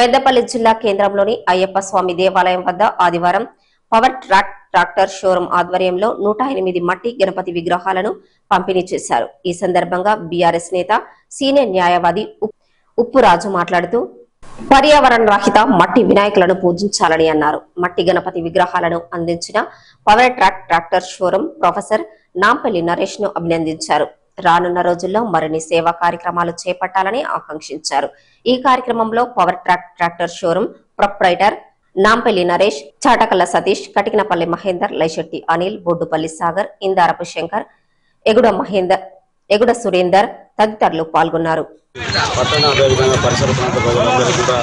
పెద్దపల్లి జిల్లా కేంద్రంలోని అయ్యప్ప స్వామి దేవాలయం వద్ద ఆదివారం పవర్ ట్రాక్ ట్రాక్టర్ షోరూం ఆధ్వర్యంలో నూట ఎనిమిది మట్టి గణపతి విగ్రహాలను పంపిణీ చేశారు ఈ సందర్భంగా బీఆర్ఎస్ నేత సీనియర్ న్యాయవాది ఉప్- ఉప్పురాజు మాట్లాడుతూ పర్యావరణ రహిత మట్టి వినాయకులను పూజించాలని అన్నారు మట్టి గణపతి విగ్రహాలను అందించిన power track tractor showroom professor Nampally Naresh ను అభినందించారు రానున్న రోజుల్లో మరిన్ని సేవా కార్యక్రమాలు చేపట్టాలని ఆకాంక్షించారు ఈ కార్యక్రమంలో power track tractor showroom proprietor Nampally Naresh Chatakalla Satish Katikanapalli Mahender Laishetti Anil Boddupalli Sagar Indarapu Shankar Eguda Mahender Eguda Surender తదితరులు పాల్గొన్నారు పట్టణ అదేవిధంగా పరిసర ప్రాంత ప్రజలందరికీ కూడా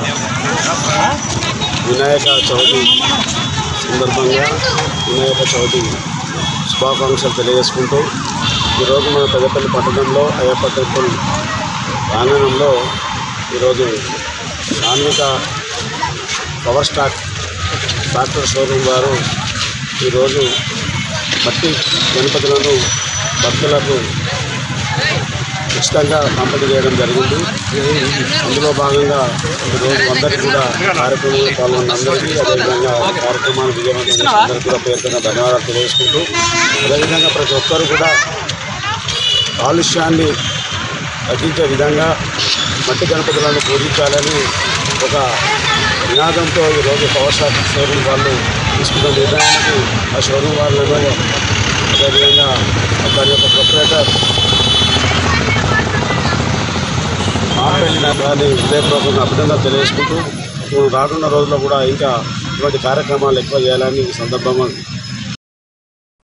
వినాయక చవితి సందర్భంగా వినాయక చవితి శుభాకాంక్షలు తెలియజేసుకుంటూ ఈరోజు మన పెద్దపల్లి పట్టణంలో అయ్యప్ప టెంపుల్ ప్రాంగణంలో ఈరోజు సాన్విక పవర్ స్టాక్ ట్రాక్టర్ షోరూమ్ వారు ఈరోజు మట్టి గణపతులను భక్తులకు ఉచితంగా పంపిణీ చేయడం జరిగింది అందులో భాగంగా ఈరోజు అందరికీ కూడా కార్యక్రమంలో పాల్గొన్న అందరికీ అదేవిధంగా కార్యక్రమాన్ని విజయవంతం చేసిన అందరికీ కూడా పేరుతున్న ధన్యవాదాలు తెలియజేసుకుంటూ అదేవిధంగా ప్రతి ఒక్కరు కూడా కాలుష్యాన్ని తగ్గించే విధంగా మట్టి గణపతులను పూజించాలని ఒక నినాదంతో ఈరోజు పవర్ స్టార్ షోరూమ్ వాళ్ళు తీసుకున్న నిర్ణయానికి ఆ షోరూమ్ వాళ్ళను అదేవిధంగా దాని యొక్క ప్రొపరేటర్ ఆపేళ్ళ దాన్ని హృదయపూర్వకంగా అభినందన తెలియజేసుకుంటూ రానున్న రోజుల్లో కూడా ఇంకా ఇటువంటి కార్యక్రమాలు ఎక్కువ చేయాలని ఈ సందర్భంగా